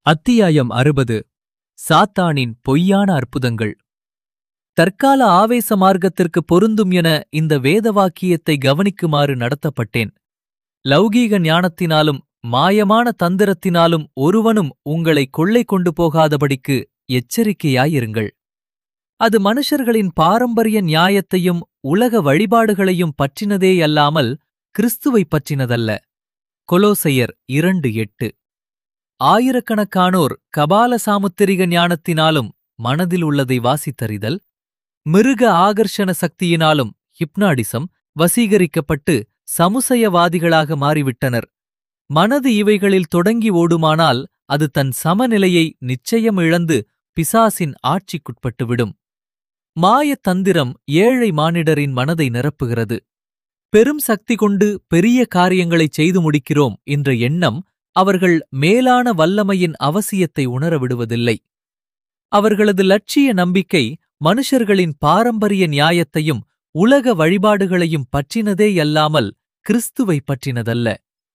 அத்தியாயம் அறுபது சாத்தானின் பொய்யான அற்புதங்கள் தற்கால ஆவேச மார்க்கத்திற்கு பொருந்தும் என இந்த வேத வாக்கியத்தை கவனிக்குமாறு நடத்தப்பட்டேன் லௌகீக ஞானத்தினாலும் மாயமான தந்திரத்தினாலும் ஒருவனும் உங்களை கொள்ளை கொண்டு போகாதபடிக்கு எச்சரிக்கையாயிருங்கள் அது மனுஷர்களின் பாரம்பரிய நியாயத்தையும் உலக வழிபாடுகளையும் பற்றினதேயல்லாமல் கிறிஸ்துவைப் பற்றினதல்ல கொலோசையர் இரண்டு எட்டு ஆயிரக்கணக்கானோர் கபால சாமுத்திரிக ஞானத்தினாலும் மனதில் உள்ளதை வாசித்தறிதல் மிருக ஆகர்ஷண சக்தியினாலும் ஹிப்னாடிசம் வசீகரிக்கப்பட்டு சமுசயவாதிகளாக மாறிவிட்டனர் மனது இவைகளில் தொடங்கி ஓடுமானால் அது தன் சமநிலையை நிச்சயம் இழந்து பிசாசின் ஆட்சிக்குட்பட்டுவிடும் மாயத் தந்திரம் ஏழை மானிடரின் மனதை நிரப்புகிறது பெரும் சக்தி கொண்டு பெரிய காரியங்களைச் செய்து முடிக்கிறோம் என்ற எண்ணம் அவர்கள் மேலான வல்லமையின் அவசியத்தை உணர விடுவதில்லை அவர்களது லட்சிய நம்பிக்கை மனுஷர்களின் பாரம்பரிய நியாயத்தையும் உலக வழிபாடுகளையும் பற்றினதேயல்லாமல் கிறிஸ்துவை பற்றினதல்ல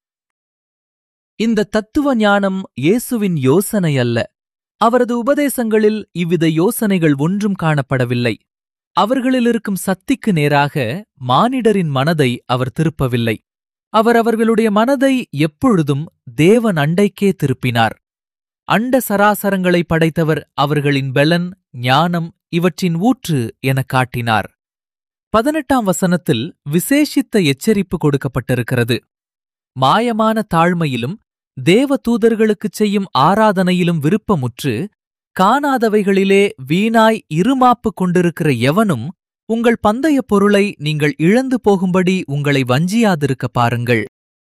இந்த தத்துவ ஞானம் இயேசுவின் யோசனை அல்ல அவரது உபதேசங்களில் இவ்வித யோசனைகள் ஒன்றும் காணப்படவில்லை அவர்களில் இருக்கும் சக்திக்கு நேராக மானிடரின் மனதை அவர் திருப்பவில்லை அவர் அவர்களுடைய மனதை எப்பொழுதும் தேவன் அண்டைக்கே திருப்பினார் அண்ட சராசரங்களை படைத்தவர் அவர்களின் பெலன் ஞானம் இவற்றின் ஊற்று எனக் காட்டினார் பதினெட்டாம் வசனத்தில் விசேஷித்த எச்சரிப்பு கொடுக்கப்பட்டிருக்கிறது மாயமான தாழ்மையிலும் தேவ தூதர்களுக்குச் செய்யும் ஆராதனையிலும் விருப்பமுற்று காணாதவைகளிலே வீணாய் இருமாப்பு கொண்டிருக்கிற எவனும் உங்கள் பந்தயப் பொருளை நீங்கள் இழந்து போகும்படி உங்களை வஞ்சியாதிருக்க பாருங்கள்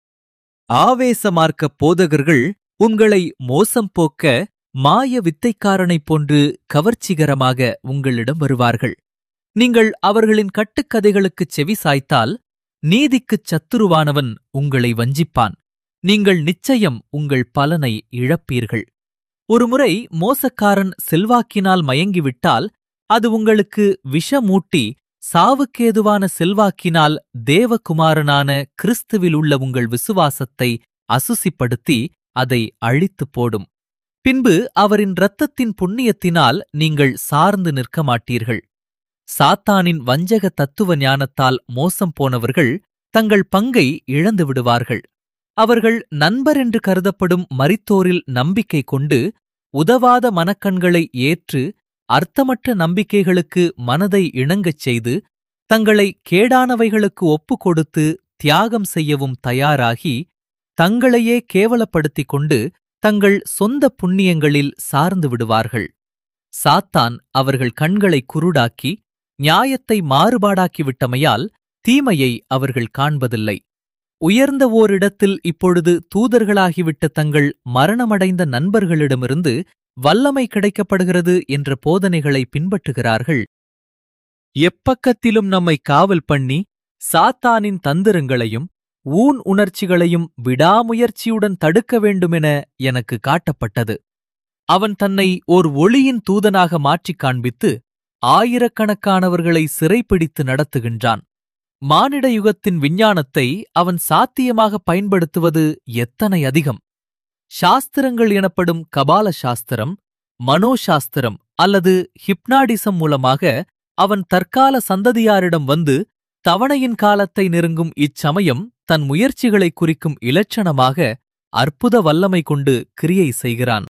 ஆவேச மார்க்க போதகர்கள் உங்களை மோசம் போக்க மாய வித்தைக்காரனைப் போன்று கவர்ச்சிகரமாக உங்களிடம் வருவார்கள் நீங்கள் அவர்களின் கட்டுக்கதைகளுக்குச் செவி சாய்த்தால் நீதிக்குச் சத்துருவானவன் உங்களை வஞ்சிப்பான் நீங்கள் நிச்சயம் உங்கள் பலனை இழப்பீர்கள் ஒருமுறை மோசக்காரன் செல்வாக்கினால் மயங்கிவிட்டால் அது உங்களுக்கு விஷமூட்டி சாவுக்கேதுவான செல்வாக்கினால் தேவகுமாரனான கிறிஸ்துவில் உள்ள உங்கள் விசுவாசத்தை அசுசிப்படுத்தி அதை அழித்துப் போடும் பின்பு அவரின் இரத்தத்தின் புண்ணியத்தினால் நீங்கள் சார்ந்து நிற்க மாட்டீர்கள் சாத்தானின் வஞ்சக தத்துவ ஞானத்தால் மோசம் போனவர்கள் தங்கள் பங்கை இழந்து விடுவார்கள் அவர்கள் நண்பர் என்று கருதப்படும் மரித்தோரில் நம்பிக்கை கொண்டு உதவாத மனக்கண்களை ஏற்று அர்த்தமற்ற நம்பிக்கைகளுக்கு மனதை இணங்கச் செய்து தங்களை கேடானவைகளுக்கு ஒப்புக் கொடுத்து தியாகம் செய்யவும் தயாராகி தங்களையே கேவலப்படுத்திக் கொண்டு தங்கள் சொந்த புண்ணியங்களில் சார்ந்து விடுவார்கள் சாத்தான் அவர்கள் கண்களை குருடாக்கி நியாயத்தை மாறுபாடாக்கிவிட்டமையால் தீமையை அவர்கள் காண்பதில்லை உயர்ந்த ஓரிடத்தில் இப்பொழுது தூதர்களாகிவிட்ட தங்கள் மரணமடைந்த நண்பர்களிடமிருந்து வல்லமை கிடைக்கப்படுகிறது என்ற போதனைகளை பின்பற்றுகிறார்கள் எப்பக்கத்திலும் நம்மை காவல் பண்ணி சாத்தானின் தந்திரங்களையும் ஊன் உணர்ச்சிகளையும் விடாமுயற்சியுடன் தடுக்க வேண்டுமென எனக்கு காட்டப்பட்டது அவன் தன்னை ஓர் ஒளியின் தூதனாக மாற்றிக் காண்பித்து ஆயிரக்கணக்கானவர்களை சிறைப்பிடித்து நடத்துகின்றான் மானிட யுகத்தின் விஞ்ஞானத்தை அவன் சாத்தியமாக பயன்படுத்துவது எத்தனை அதிகம் சாஸ்திரங்கள் எனப்படும் கபால சாஸ்திரம் மனோசாஸ்திரம் அல்லது ஹிப்னாடிசம் மூலமாக அவன் தற்கால சந்ததியாரிடம் வந்து தவணையின் காலத்தை நெருங்கும் இச்சமயம் தன் முயற்சிகளை குறிக்கும் இலட்சணமாக அற்புத வல்லமை கொண்டு கிரியை செய்கிறான்